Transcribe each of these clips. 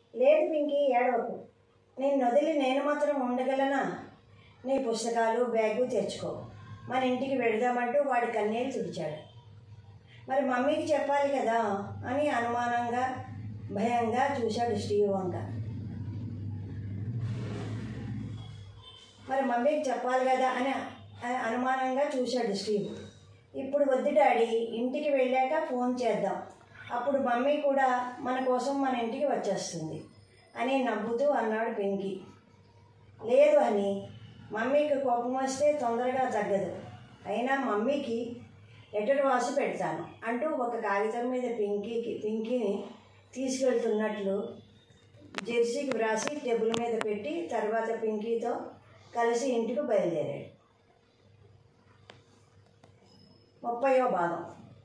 లేదు పింకి ఏడవకు నేను వదిలి నేను మాత్రం ఉండగలనా నీ పుస్తకాలు బ్యాగు తెచ్చుకో మన ఇంటికి వెళదామంటూ వాడి కన్నీళ్ళు తుడిచాడు మరి మమ్మీకి చెప్పాలి కదా అని అనుమానంగా భయంగా చూశాడు స్టీవ్ వంక మరి మమ్మీకి చెప్పాలి కదా అని అని అనుమానంగా చూశాడు స్టీవ్ ఇప్పుడు వద్దు డాడీ ఇంటికి వెళ్ళాక ఫోన్ చేద్దాం అప్పుడు మమ్మీ కూడా మన కోసం మన ఇంటికి వచ్చేస్తుంది అని నవ్వుతూ అన్నాడు పెంకి లేదు అని మమ్మీకి కోపం వస్తే తొందరగా తగ్గదు అయినా మమ్మీకి లెటర్ రాసి పెడతాను అంటూ ఒక కాగితం మీద పింకీకి పింకీని తీసుకెళ్తున్నట్లు జెర్సీకి వ్రాసి టేబుల్ మీద పెట్టి తర్వాత పింకీతో కలిసి ఇంటికి బయలుదేరాడు ముప్పైవ భాగం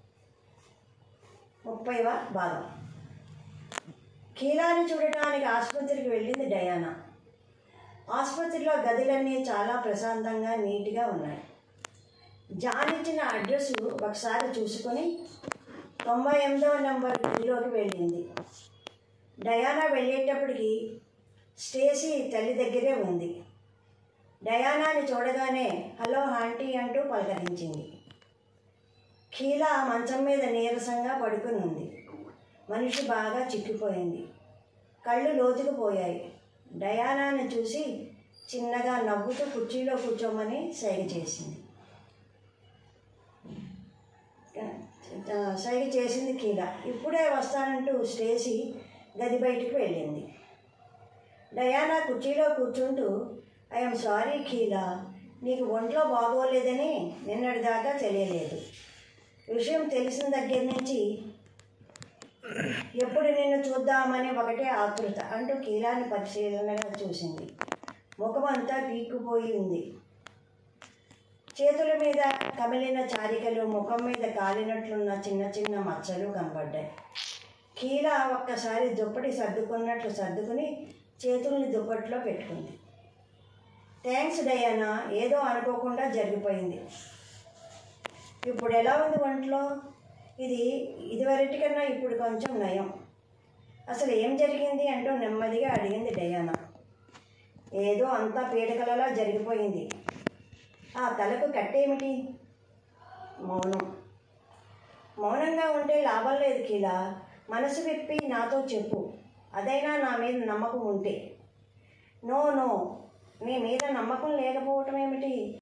ముప్పైవ భాగం కీలాని చూడటానికి ఆసుపత్రికి వెళ్ళింది డయానా ఆసుపత్రిలో గదులన్నీ చాలా ప్రశాంతంగా నీట్గా ఉన్నాయి జాన్ ఇచ్చిన అడ్రస్ ఒకసారి చూసుకొని తొంభై ఎనిమిదవ నెంబర్ గదిలోకి వెళ్ళింది డయానా వెళ్ళేటప్పటికి స్టేసీ తల్లి దగ్గరే ఉంది డయానాని చూడగానే హలో ఆంటీ అంటూ పలకరించింది కీలా మంచం మీద నీరసంగా పడుకుని ఉంది మనిషి బాగా చిక్కిపోయింది కళ్ళు లోతుకుపోయాయి డయానాని చూసి చిన్నగా నవ్వుతూ కుర్చీలో కూర్చోమని సైగ చేసింది ఆ, సైగ చేసింది కీలా ఇప్పుడే వస్తానంటూ స్టేసీ గది బయటికి వెళ్ళింది డయానా కుర్చీలో కూర్చుంటూ ఐఎమ్ సారీ కీలా నీకు ఒంట్లో బాగోలేదని నిన్నటిదాకా తెలియలేదు విషయం తెలిసిన దగ్గర నుంచి ఎప్పుడు నిన్ను చూద్దామని ఒకటే ఆతృత అంటూ కీలాని పరిశీలనగా చూసింది ముఖం అంతా పీక్కుపోయి ఉంది చేతుల మీద కమిలిన చారికలు ముఖం మీద కాలినట్లున్న చిన్న చిన్న మచ్చలు కనబడ్డాయి కీల ఒక్కసారి దుప్పటి సర్దుకున్నట్లు సర్దుకుని చేతుల్ని దుప్పట్లో పెట్టుకుంది థ్యాంక్స్ డయానా ఏదో అనుకోకుండా జరిగిపోయింది ఇప్పుడు ఎలా ఉంది ఒంట్లో ఇది ఇదివరటి కన్నా ఇప్పుడు కొంచెం నయం అసలు ఏం జరిగింది అంటూ నెమ్మదిగా అడిగింది డయానా ఏదో అంతా పీడకలలా జరిగిపోయింది ఆ తలకు కట్టేమిటి మౌనం మౌనంగా ఉంటే లాభం లేదు కీలా మనసు విప్పి నాతో చెప్పు అదైనా నా మీద నమ్మకం ఉంటే నో నో నీ మీద నమ్మకం లేకపోవటం ఏమిటి